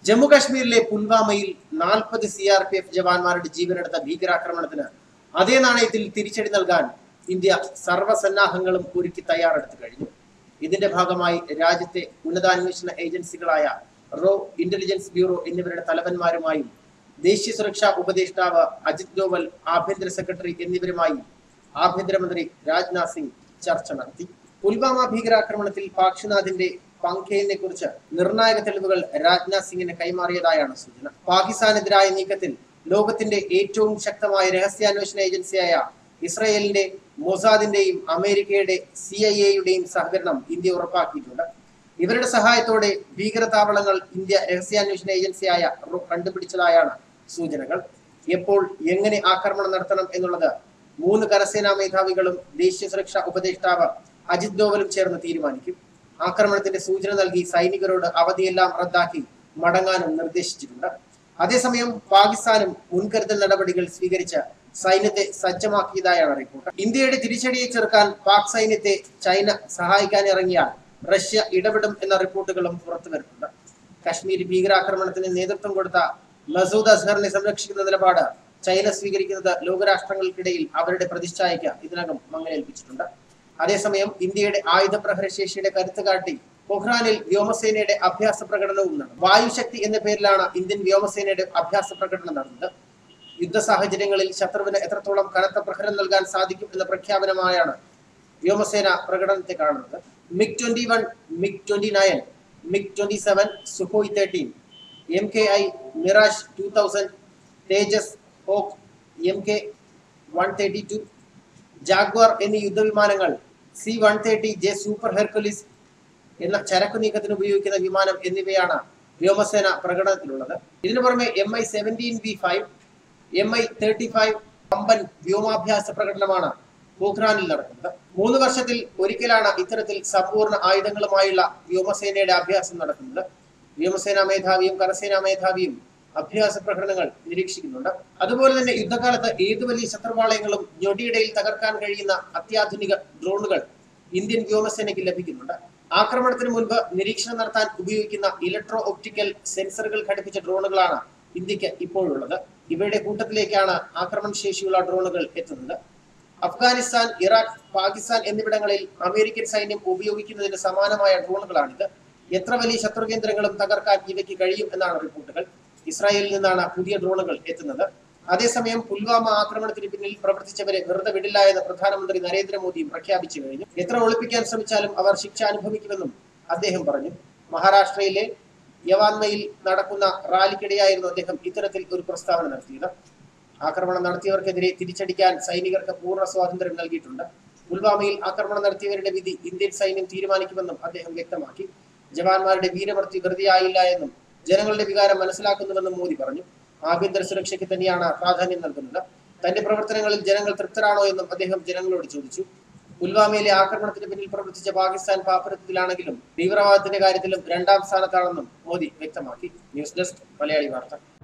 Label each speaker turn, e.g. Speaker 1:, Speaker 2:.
Speaker 1: ജമ്മു കാശ്മീരിലെ പുൽവാമയിൽ നാൽപ്പത് സി ആർ പി എഫ് ജവാന്മാരുടെ ജീവനെടുത്ത ഭീകരാക്രമണത്തിന് അതേ നാണയത്തിൽ തിരിച്ചടി നൽകാൻ ഇന്ത്യ സർവ്വസന്നാഹങ്ങളും ഒരുക്കി തയ്യാറെടുത്തു കഴിഞ്ഞു ഇതിന്റെ ഭാഗമായി രാജ്യത്തെ ഉന്നതാന്വേഷണ ഏജൻസികളായ റോ ഇന്റലിജൻസ് ബ്യൂറോ എന്നിവരുടെ തലവന്മാരുമായും ദേശീയ സുരക്ഷാ ഉപദേഷ്ടാവ് അജിത് ഡോവൽ ആഭ്യന്തര സെക്രട്ടറി എന്നിവരുമായി ആഭ്യന്തരമന്ത്രി രാജ്നാഥ് സിംഗ് ചർച്ച നടത്തി പുൽവാമ ഭീകരാക്രമണത്തിൽ പാക്ഷിനാഥിന്റെ പങ്കേലിനെ കുറിച്ച് നിർണായക തെളിവുകൾ രാജ്നാഥ് സിംഗിന് കൈമാറിയതായാണ് സൂചന പാകിസ്ഥാനെതിരായ നീക്കത്തിൽ ലോകത്തിന്റെ ഏറ്റവും ശക്തമായ രഹസ്യാന്വേഷണ ഏജൻസിയായ ഇസ്രയേലിന്റെ മൊസാദിന്റെയും അമേരിക്കയുടെ സി ഐ എയുടെയും സഹകരണം ഇന്ത്യ ഉറപ്പാക്കിയിട്ടുണ്ട് ഇവരുടെ സഹായത്തോടെ ഭീകരതാവളങ്ങൾ ഇന്ത്യ രഹസ്യാന്വേഷണ ഏജൻസിയായ റോ കണ്ടുപിടിച്ചതായാണ് സൂചനകൾ എപ്പോൾ എങ്ങനെ ആക്രമണം നടത്തണം എന്നുള്ളത് മൂന്ന് കരസേനാ മേധാവികളും ദേശീയ സുരക്ഷാ ഉപദേഷ്ടാവ് അജിത് ഡോവലും ചേർന്ന് തീരുമാനിക്കും ആക്രമണത്തിന്റെ സൂചന നൽകി സൈനികരോട് അവധിയെല്ലാം റദ്ദാക്കി മടങ്ങാനും നിർദ്ദേശിച്ചിട്ടുണ്ട് അതേസമയം പാകിസ്ഥാനും മുൻകരുതൽ നടപടികൾ സ്വീകരിച്ച് സൈന്യത്തെ സജ്ജമാക്കിയതായാണ് റിപ്പോർട്ട് ഇന്ത്യയുടെ തിരിച്ചടിയെ ചെറുക്കാൻ പാക് സൈന്യത്തെ ചൈന സഹായിക്കാൻ ഇറങ്ങിയാൽ റഷ്യ ഇടപെടും എന്ന റിപ്പോർട്ടുകളും പുറത്തു വരുന്നുണ്ട് കശ്മീർ ഭീകരാക്രമണത്തിന് നേതൃത്വം കൊടുത്ത മസൂദ് അസ്ഹറിനെ സംരക്ഷിക്കുന്ന നിലപാട് ചൈന സ്വീകരിക്കുന്നത് ലോകരാഷ്ട്രങ്ങൾക്കിടയിൽ അവരുടെ പ്രതിച്ഛായയ്ക്ക് ഇതിനകം മങ്ങലേൽപ്പിച്ചിട്ടുണ്ട് അതേസമയം ഇന്ത്യയുടെ ആയുധ പ്രഹര ശേഷിയുടെ കരുത്ത് കാട്ടി പൊഹ്റാനിൽ വ്യോമസേനയുടെ അഭ്യാസ പ്രകടനവും നടന്നു വായുശക്തി എന്ന പേരിലാണ് ഇന്ത്യൻ വ്യോമസേനയുടെ അഭ്യാസ പ്രകടനം നടന്നത് യുദ്ധ സാഹചര്യങ്ങളിൽ ശത്രുവിന് എത്രത്തോളം കനത്ത പ്രഹരം നൽകാൻ സാധിക്കും എന്ന പ്രഖ്യാപനമായാണ് വ്യോമസേന പ്രകടനത്തെ കാണുന്നത് MiG twenty one MiG twenty nine MiG twenty seven Sukhoi thirteen M K I Mirage two thousand Tejas Hawk M K one thirty two Jaguar എന്നീ യുദ്ധവിമാനങ്ങൾ C one thirty J super Hercules എന്ന ചരക്കു നീക്കത്തിന് ഉപയോഗിക്കുന്ന വിമാനം എന്നിവയാണ് വ്യോമസേന പ്രകടനത്തിലുള്ളത് ഇതിനു പുറമെ M I seventeen B five M I thirty five പമ്പൻ വ്യോമാഭ്യാസ പ്രകടനമാണ് പോഖ്രാനിൽ നടക്കുന്നത് മൂന്ന് വർഷത്തിൽ ഒരിക്കലാണ് ഇത്തരത്തിൽ സമ്പൂർണ്ണ ആയുധങ്ങളുമായുള്ള വ്യോമസേനയുടെ അഭ്യാസം നടക്കുന്നത് വ്യോമസേനാ മേധാവിയും കരസേനാ മേധാവിയും അഭ്യാസ പ്രകടനങ്ങൾ നിരീക്ഷിക്കുന്നുണ്ട് അതുപോലെ തന്നെ യുദ്ധകാലത്ത് ഏതു വലിയ ശത്രുപാളയങ്ങളും ഞൊടിയിടയിൽ തകർക്കാൻ കഴിയുന്ന അത്യാധുനിക ഡ്രോണുകൾ ഇന്ത്യൻ വ്യോമസേനയ്ക്ക് ലഭിക്കുന്നുണ്ട് ആക്രമണത്തിന് മുൻപ് നിരീക്ഷണം നടത്താൻ ഉപയോഗിക്കുന്ന ഇലക്ട്രോ ഒപ്റ്റിക്കൽ സെൻസറുകൾ ഘടിപ്പിച്ച ഡ്രോണുകളാണ് ഇന്ത്യക്ക് ഇപ്പോഴുള്ളത് ഇവയുടെ കൂട്ടത്തിലേക്കാണ് ആക്രമണ ശേഷിയുള്ള ഡ്രോണുകൾ എത്തുന്നത് അഫ്ഗാനിസ്ഥാൻ ഇറാഖ് പാകിസ്ഥാൻ എന്നിവിടങ്ങളിൽ അമേരിക്കൻ സൈന്യം ഉപയോഗിക്കുന്നതിന് സമാനമായ ഡ്രോണുകളാണിത് എത്ര വലിയ ശത്രുകേന്ദ്രങ്ങളും തകർക്കാൻ ഇവയ്ക്ക് കഴിയും എന്നാണ് റിപ്പോർട്ടുകൾ ഇസ്രായേലിൽ നിന്നാണ് പുതിയ ഡ്രോണുകൾ എത്തുന്നത് അതേസമയം പുൽവാമ ആക്രമണത്തിന് പിന്നിൽ പ്രവർത്തിച്ചവരെ വെറുതെ വിടില്ല എന്ന് പ്രധാനമന്ത്രി നരേന്ദ്രമോദിയും പ്രഖ്യാപിച്ചു കഴിഞ്ഞു എത്ര ഒളിപ്പിക്കാൻ ശ്രമിച്ചാലും അവർ ശിക്ഷ അനുഭവിക്കുമെന്നും അദ്ദേഹം പറഞ്ഞു മഹാരാഷ്ട്രയിലെ യവാൻമയിൽ നടക്കുന്ന റാലിക്കിടെയായിരുന്നു അദ്ദേഹം ഇത്തരത്തിൽ ഒരു പ്രസ്താവന നടത്തിയത് ആക്രമണം നടത്തിയവർക്കെതിരെ തിരിച്ചടിക്കാൻ സൈനികർക്ക് പൂർണ്ണ സ്വാതന്ത്ര്യം നൽകിയിട്ടുണ്ട് പുൽവാമയിൽ ആക്രമണം നടത്തിയവരുടെ വിധി ഇന്ത്യൻ സൈന്യം തീരുമാനിക്കുമെന്നും അദ്ദേഹം വ്യക്തമാക്കി ജവാന്മാരുടെ വീരമൃത്യു വെറുതെയായില്ല എന്നും ജനങ്ങളുടെ വികാരം മനസ്സിലാക്കുന്നുവെന്നും മോദി പറഞ്ഞു ആഭ്യന്തര സുരക്ഷയ്ക്ക് തന്നെയാണ് പ്രാധാന്യം നൽകുന്നത് തന്റെ പ്രവർത്തനങ്ങളിൽ ജനങ്ങൾ തൃപ്തരാണോ എന്നും അദ്ദേഹം ജനങ്ങളോട് ചോദിച്ചു പുൽവാമയിലെ ആക്രമണത്തിന് പിന്നിൽ പ്രവർത്തിച്ച പാകിസ്ഥാൻ പാപ്പരത്തിലാണെങ്കിലും തീവ്രവാദത്തിന്റെ കാര്യത്തിലും രണ്ടാം സ്ഥാനത്താണെന്നും മോദി വ്യക്തമാക്കി ന്യൂസ് ഡെസ്ക് മലയാളി വാർത്ത